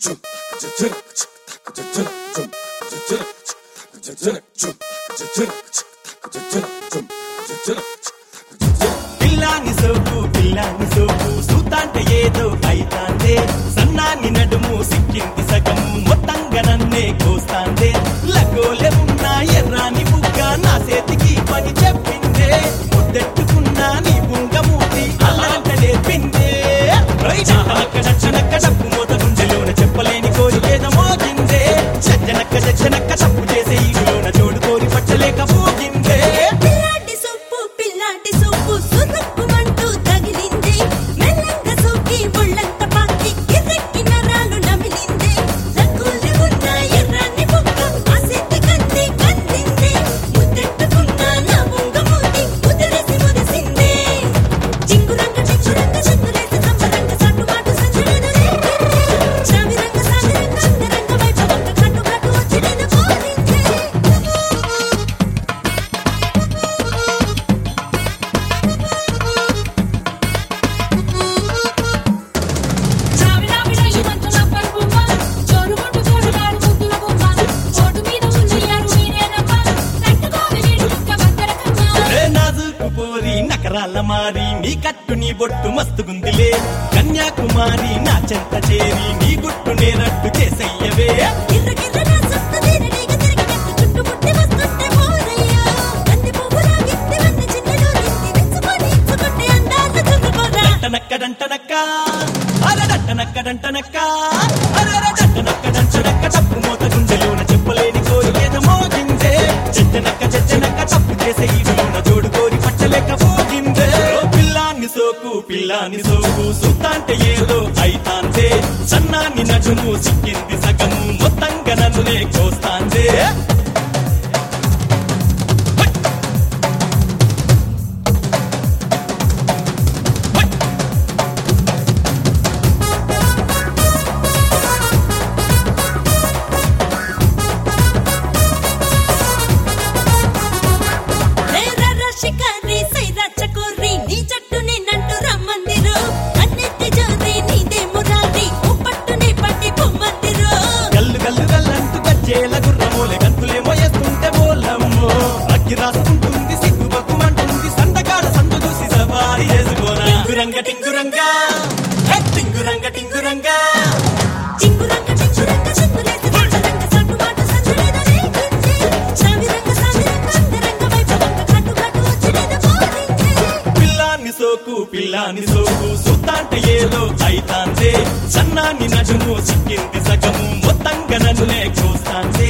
పిల్లాని సోపు పిల్లాని సోపు సూతాంటే ఏదో అయితాందే సన్నాని నడుము సిక్కింది సగము మొత్తంగా నన్నే కోస్తాందే లగోలే ఉన్న ఎర్రాని బుగ్గ నా చేతికి పని చెప్పిందే ముద్దెట్టుకున్నా నీ బుంగమూతి అల్లాంట నేర్పిందే చనక్క చచ్చనక్క డప్పు మూత గుండెలోన చెప్పలేని కోరికేద మోగిందే చచ్చనక్క చచ్చనక్క తప్పు చేసే ఈగులోన జోడు కోరి పట్టలేక పోగిందే పిల్లాడి సొప్పు పిల్లాడి సొప్పు సురుక్కుమంటూ తగిలింది మెల్లంగా సోకి ఒళ్ళంత పాకి గిర్రెక్కి నరాలు నమిలింది రంగులు ఉన్న ఎర్రాని బొక్క ఆసక్తి కంది కందింది ముద్దెట్టుకున్న నా బొంగ మూతి ముదిరేసి ముదిసింది చింగురంగ చింగురంగ చింగులేసి సంబరంగ సట్టుబాటు సంచులను రేగింది చావిరంగ సావిరంగ అంగరంగ వైభవంగ కట్టుబాటు వచ్చి నేను కోరింది చావిడా విడాయి మంచుల పరుపుమ్మ చోరుగొట్టు చోరుగాడు ముద్దుల బొమ్మ చోటు మీద ఉంది యారు మీరేనమ్మ తట్టుకోవి వీడు ముక్క బక్కరకమ్మ ఏ నాజుకు పోరి నకరాల మారి నీ కట్టు నీ బొట్టు మస్తుగుందిలే కన్యాకుమారి నా చెంత చేరి నీ గుట్టు నేనట్టు చేసయ్యవే గిర్ర గిర్ర నా సొంత తీరనీగ తిరిగినట్టు చుట్టుముట్టి వస్తుంటే మోరయ్యా. కంది పువ్వులా గిత్తి వన్న చిన్నలో నింది విచ్చుకొని ఇచ్చుకుంటే అందాలు చుట్టుకోరా. డంటనక్క అరే డంటనక్క డంటనక్క అరే డంటనక్క డంటనక్క తప్పు మోత గుండెలోన చెప్పలేని కోరి ఏదో మోగిందే చెట్టనక్క చెట్టనక్క తప్పు చేసే ఈడులోన జోడు కోరి పట్టలేక పోగిందే ఓ పిల్లాన్ని సోకు పిల్లాన్ని సోకు సుత్తాంటే ఏదో అయితాందే సన్నాన్ని నడుము సిక్కింది సగము మొత్తంగా నన్నునే కోస్తాందే రే రర్ర షికారి, సైరా చకోరి, నీ జట్టు నిన్నంటూ రమ్మందిరు. అన్నెత్తి జోరి, నీదే మురారి, ఓ పట్టుని పట్టి పొమ్మందిరు. గల్లు గల్లు గల్లంటూ గజ్జేల గుర్రమోలే గంతులేమో వేస్తుంటే బోలమ్మో అగ్గి రాసుకుంటుంది సిగ్గు బగ్గుమంటుంది సందకాడ సందు చూసి సవారి చేసుకోనా టింగురంగ టింగురంగా హే, టింగురంగ టింగురంగా చింగురంగ చింగురంగ చింగులేసి సంచరంగ సట్టుబాటు సంచులేద రేగింది. చావిరంగ సావిరంగ అంగరంగ వైభవంగ కట్టుబాటు వచ్చి నేను కోరింది. పిల్లాన్ని సోకు పిల్లాన్ని సోకు సుత్తాంటే ఏదో అయితాందే సన్నాన్ని నడుము సిక్కింది సగము మొత్తంగా నన్నునే చూస్తాందే